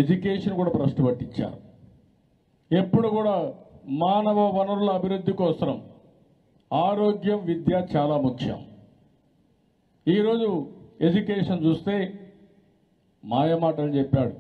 education కూడా భ్రష్టు పట్టించారు ఎప్పుడు కూడా మానవ వనరుల అభివృద్ధి కోసం ఆరోగ్యం విద్య చాలా ముఖ్యం ఈరోజు ఎడ్యుకేషన్ చూస్తే మాయమాటలు చెప్పాడు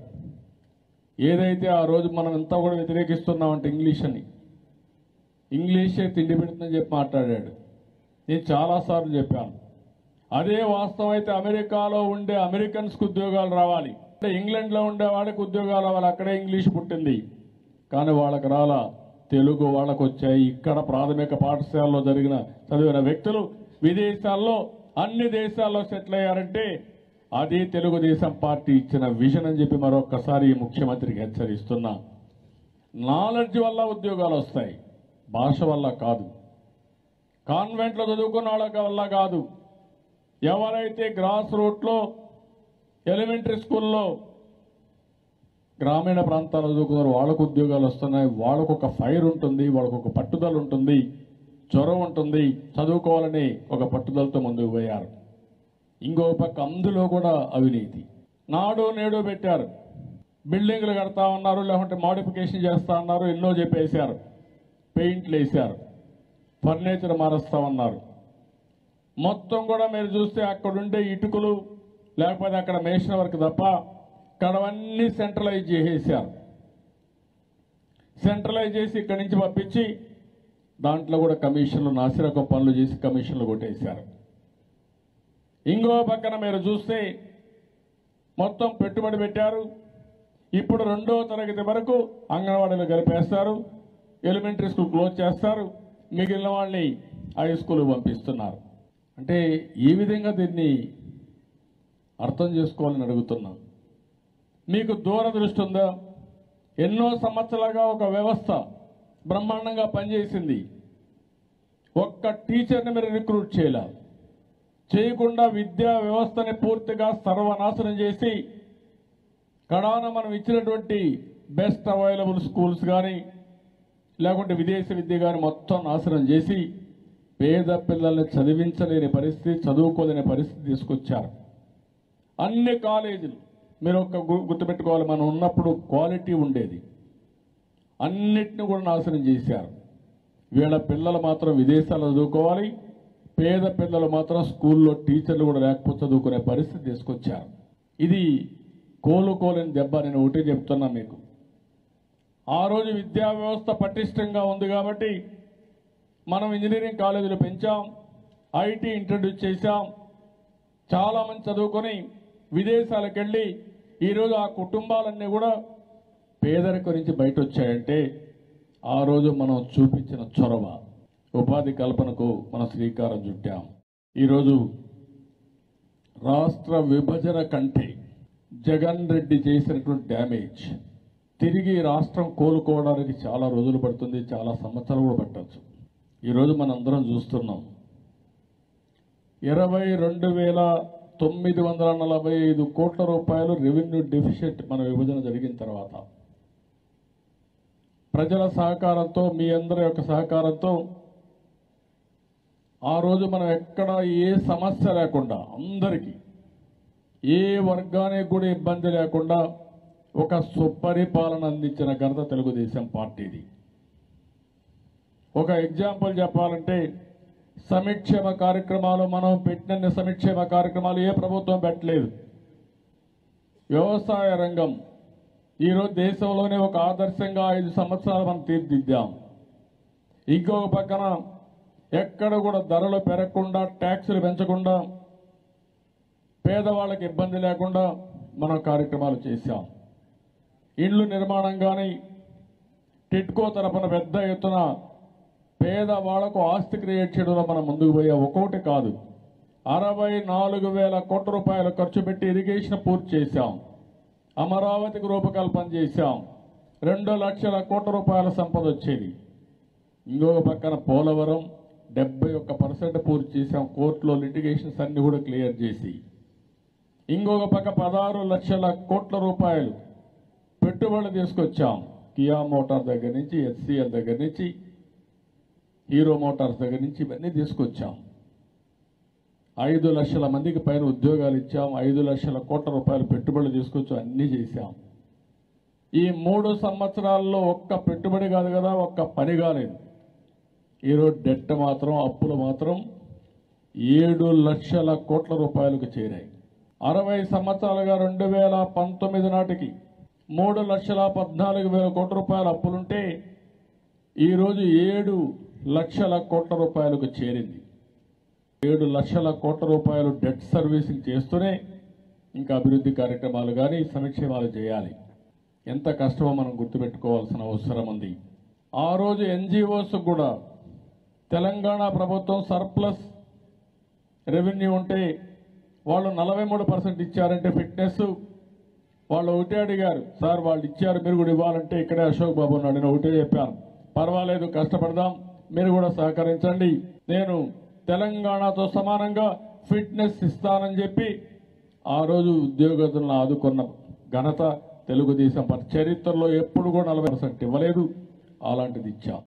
ఏదైతే ఆ రోజు మనం ఎంత కూడా వ్యతిరేకిస్తున్నామంటే ఇంగ్లీష్ అని ఇంగ్లీషే తిండి పెడుతుందని చెప్పి మాట్లాడాడు నేను చాలాసార్లు చెప్పాను అదే వాస్తవం అయితే అమెరికాలో ఉండే అమెరికన్స్కి ఉద్యోగాలు రావాలి అంటే ఇంగ్లాండ్లో ఉండే వాళ్ళకి ఉద్యోగాలు రావాలి అక్కడే ఇంగ్లీష్ పుట్టింది కానీ వాళ్ళకి రాలా తెలుగు వాళ్ళకు వచ్చాయి ఇక్కడ ప్రాథమిక పాఠశాలలో జరిగిన చదివిన వ్యక్తులు విదేశాల్లో అన్ని దేశాల్లో సెటిల్ అయ్యారంటే అది తెలుగుదేశం పార్టీ ఇచ్చిన విజన్ అని చెప్పి మరొక్కసారి ఈ ముఖ్యమంత్రికి హెచ్చరిస్తున్నా నాలెడ్జ్ వల్ల ఉద్యోగాలు వస్తాయి భాష వల్ల కాదు కాన్వెంట్లో చదువుకున్న వాళ్ళ వల్ల కాదు ఎవరైతే గ్రాస్ రూట్లో ఎలిమెంటరీ స్కూల్లో గ్రామీణ ప్రాంతాల్లో చదువుకున్నారు వాళ్ళకు ఉద్యోగాలు వస్తున్నాయి వాళ్ళకు ఒక ఫైర్ ఉంటుంది వాళ్ళకు ఒక పట్టుదల ఉంటుంది చొరవ ఉంటుంది చదువుకోవాలని ఒక పట్టుదలతో ముందుకు పోయారు ఇంకో పక్క అందులో కూడా అవినీతి నాడు నేడు పెట్టారు బిల్డింగ్లు కడతా ఉన్నారు లేకుంటే మోడిఫికేషన్ చేస్తా ఉన్నారు ఎన్నో చెప్పేశారు పెయింట్లు వేశారు ఫర్నిచర్ మారుస్తా ఉన్నారు మొత్తం కూడా మీరు చూస్తే అక్కడుండే ఇటుకలు లేకపోతే అక్కడ మేషన్ వర్క్ తప్ప అక్కడవన్నీ సెంట్రలైజ్ చేసేసారు సెంట్రలైజ్ చేసి ఇక్కడి నుంచి పంపించి దాంట్లో కూడా కమిషన్లు నాసిరకం పనులు చేసి కమిషన్లు కొట్టేశారు ఇంకో పక్కన మీరు చూస్తే మొత్తం పెట్టుబడి పెట్టారు ఇప్పుడు రెండో తరగతి వరకు అంగన్వాడీలు కలిపేస్తారు ఎలిమెంటరీ స్కూల్ క్లోజ్ చేస్తారు మిగిలిన వాళ్ళని హై స్కూల్ పంపిస్తున్నారు అంటే ఈ విధంగా దీన్ని అర్థం చేసుకోవాలని అడుగుతున్నాం మీకు దూరదృష్టి ఉందా ఎన్నో సంవత్సరాలుగా ఒక వ్యవస్థ బ్రహ్మాండంగా పనిచేసింది ఒక్క టీచర్ని మీరు రిక్రూట్ చేయలే చేయకుండా విద్యా వ్యవస్థని పూర్తిగా సర్వనాశనం చేసి కడాన మనం ఇచ్చినటువంటి బెస్ట్ అవైలబుల్ స్కూల్స్ కానీ లేకుంటే విదేశీ విద్య కానీ మొత్తం నాశనం చేసి పేద పిల్లల్ని చదివించలేని పరిస్థితి చదువుకోలేని పరిస్థితి తీసుకొచ్చారు అన్ని కాలేజీలు మీరు ఒక్క గు- గుర్తుపెట్టుకోవాలి మనం ఉన్నప్పుడు క్వాలిటీ ఉండేది అన్నిటిని కూడా నాశనం చేశారు వీళ్ళ పిల్లలు మాత్రం విదేశాల్లో చదువుకోవాలి పేద పిల్లలు మాత్రం స్కూల్లో టీచర్లు కూడా లేకపోతే చదువుకునే పరిస్థితి తీసుకొచ్చారు ఇది కోలుకోలేని దెబ్బ నేను ఒకటే చెప్తున్నా మీకు ఆ రోజు విద్యా వ్యవస్థ పటిష్టంగా ఉంది కాబట్టి మనం ఇంజనీరింగ్ కాలేజీలు పెంచాం ఐటీ ఇంట్రడ్యూస్ చేశాం చాలా మంది చదువుకొని విదేశాలకు వెళ్ళి ఈరోజు ఆ కుటుంబాలన్నీ కూడా పేదరికం నుంచి బయట వచ్చాయంటే ఆ రోజు మనం చూపించిన చొరవ ఉపాధి కల్పనకు మనం శ్రీకారం చుట్టాం ఈరోజు రాష్ట్ర విభజన కంటే జగన్ రెడ్డి చేసినటువంటి డ్యామేజ్ తిరిగి రాష్ట్రం కోలుకోవడానికి చాలా రోజులు పడుతుంది చాలా సంవత్సరాలు కూడా పట్టచ్చు ఈరోజు మనందరం చూస్తున్నాం ఇరవై రెండు వేల తొమ్మిది వందల నలభై ఐదు కోట్ల రూపాయలు రెవెన్యూ డెఫిషిట్ మన విభజన జరిగిన తర్వాత ప్రజల సహకారంతో మీ అందరి యొక్క సహకారంతో ఆ రోజు మనం ఎక్కడ ఏ సమస్య లేకుండా అందరికీ ఏ వర్గానికి కూడా ఇబ్బంది లేకుండా ఒక సుపరిపాలన అందించిన ఘనత తెలుగుదేశం పార్టీది ఒక ఎగ్జాంపుల్ చెప్పాలంటే సంక్షేమ కార్యక్రమాలు మనం పెట్టిన సంక్షేమ కార్యక్రమాలు ఏ ప్రభుత్వం పెట్టలేదు వ్యవసాయ రంగం ఈరోజు దేశంలోనే ఒక ఆదర్శంగా ఐదు సంవత్సరాలు మనం తీర్చిదిద్దాం ఇంకొక పక్కన ఎక్కడ కూడా ధరలు పెరగకుండా ట్యాక్సులు పెంచకుండా పేదవాళ్ళకి ఇబ్బంది లేకుండా మనం కార్యక్రమాలు చేశాం ఇండ్లు నిర్మాణం కానీ టిట్కో తరపున పెద్ద ఎత్తున పేదవాళ్లకు ఆస్తి క్రియేట్ చేయడంలో మనం ముందుకు పోయా ఒక్కొక్కటి కాదు అరవై నాలుగు వేల కోట్ల రూపాయలు ఖర్చు పెట్టి ఇరిగేషన్ పూర్తి చేశాం అమరావతికి రూపకల్పన చేశాం రెండు లక్షల కోట్ల రూపాయల సంపద వచ్చేది ఇంకొక పక్కన పోలవరం డెబ్బై ఒక్క పర్సెంట్ పూర్తి చేశాం కోర్టులో లిటిగేషన్స్ అన్ని కూడా క్లియర్ చేసి ఇంకొక పక్క పదహారు లక్షల కోట్ల రూపాయలు పెట్టుబడులు తీసుకొచ్చాం కియా మోటార్ దగ్గర నుంచి హెచ్సిఎల్ దగ్గర నుంచి హీరో మోటార్స్ దగ్గర నుంచి ఇవన్నీ తీసుకొచ్చాం ఐదు లక్షల మందికి పైన ఉద్యోగాలు ఇచ్చాం ఐదు లక్షల కోట్ల రూపాయలు పెట్టుబడులు తీసుకొచ్చాం అన్నీ చేశాం ఈ మూడు సంవత్సరాల్లో ఒక్క పెట్టుబడి కాదు కదా ఒక్క పని కాలేదు ఈరోజు డెట్ మాత్రం అప్పులు మాత్రం ఏడు లక్షల కోట్ల రూపాయలకు చేరాయి అరవై సంవత్సరాలుగా రెండు వేల పంతొమ్మిది నాటికి మూడు లక్షల పద్నాలుగు వేల కోట్ల రూపాయల అప్పులుంటే ఈరోజు ఏడు లక్షల కోట్ల రూపాయలకు చేరింది ఏడు లక్షల కోట్ల రూపాయలు డెట్ సర్వీసింగ్ చేస్తూనే ఇంకా అభివృద్ధి కార్యక్రమాలు కానీ సంక్షేమాలు చేయాలి ఎంత కష్టమో మనం గుర్తుపెట్టుకోవాల్సిన అవసరం ఉంది ఆ రోజు ఎన్జిఓస్ కూడా తెలంగాణ ప్రభుత్వం సర్ప్లస్ రెవెన్యూ ఉంటే వాళ్ళు నలభై మూడు పర్సెంట్ ఇచ్చారంటే ఫిట్నెస్ వాళ్ళు ఒకటే అడిగారు సార్ వాళ్ళు ఇచ్చారు మీరు కూడా ఇవ్వాలంటే ఇక్కడే అశోక్ బాబు ఉన్నాడు నేను ఒకటే చెప్పాను పర్వాలేదు కష్టపడదాం మీరు కూడా సహకరించండి నేను తెలంగాణతో సమానంగా ఫిట్నెస్ ఇస్తానని చెప్పి ఆ రోజు ఉద్యోగస్తులను ఆదుకున్న ఘనత తెలుగుదేశం పార్టీ చరిత్రలో ఎప్పుడు కూడా నలభై పర్సెంట్ ఇవ్వలేదు అలాంటిది ఇచ్చాం